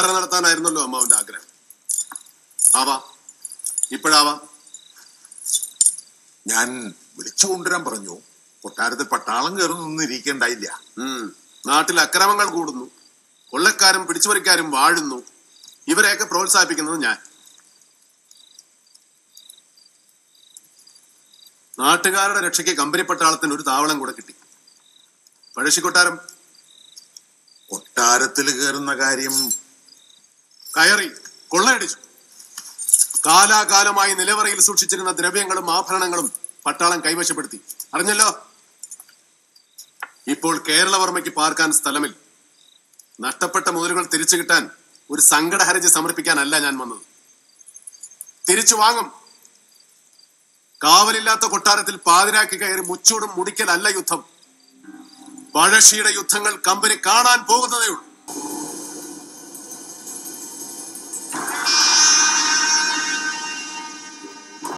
വിചാരണ നടത്താനായിരുന്നല്ലോ അമ്മാവന്റെ ആഗ്രഹം ആവാം ഇപ്പോഴാവാം ഞാൻ വിളിച്ചു കൊണ്ടുവരാൻ പറഞ്ഞു കൊട്ടാരത്തിൽ പട്ടാളം കയറുന്നൊന്നും ഇരിക്കേണ്ടായില്ല ഉം. നാട്ടിൽ അക്രമങ്ങൾ കൂടുന്നു കൊള്ളക്കാരും പിടിച്ചുപറിക്കാരും വാഴുന്നു ഇവരെയൊക്കെ പ്രോത്സാഹിപ്പിക്കുന്നത് ഞാൻ നാട്ടുകാരുടെ രക്ഷയ്ക്ക് കമ്പനി പട്ടാളത്തിന് ഒരു താവളം കൂടെ കിട്ടി പഴശ്ശിക്കൊട്ടാരം കൊട്ടാരത്തിൽ കയറുന്ന കാര്യം കയറി കൊള്ളയടിച്ചു കാലാകാലമായി നിലവറയിൽ സൂക്ഷിച്ചിരുന്ന ദ്രവ്യങ്ങളും ആഭരണങ്ങളും പട്ടാളം കൈവശപ്പെടുത്തി അറിഞ്ഞല്ലോ ഇപ്പോൾ കേരളവർമ്മയ്ക്ക് പാർക്കാൻ സ്ഥലമില്ല നഷ്ടപ്പെട്ട മുതലുകൾ തിരിച്ചു കിട്ടാൻ ഒരു സങ്കട ഹർജി സമർപ്പിക്കാനല്ല ഞാൻ വന്നത് തിരിച്ചു വാങ്ങും കാവലില്ലാത്ത കൊട്ടാരത്തിൽ പാതിരാക്കി കയറി മുച്ചൂടും മുടിക്കലല്ല യുദ്ധം പഴശ്ശിയുടെ യുദ്ധങ്ങൾ കമ്പനി കാണാൻ പോകുന്നതേ ഉള്ളൂ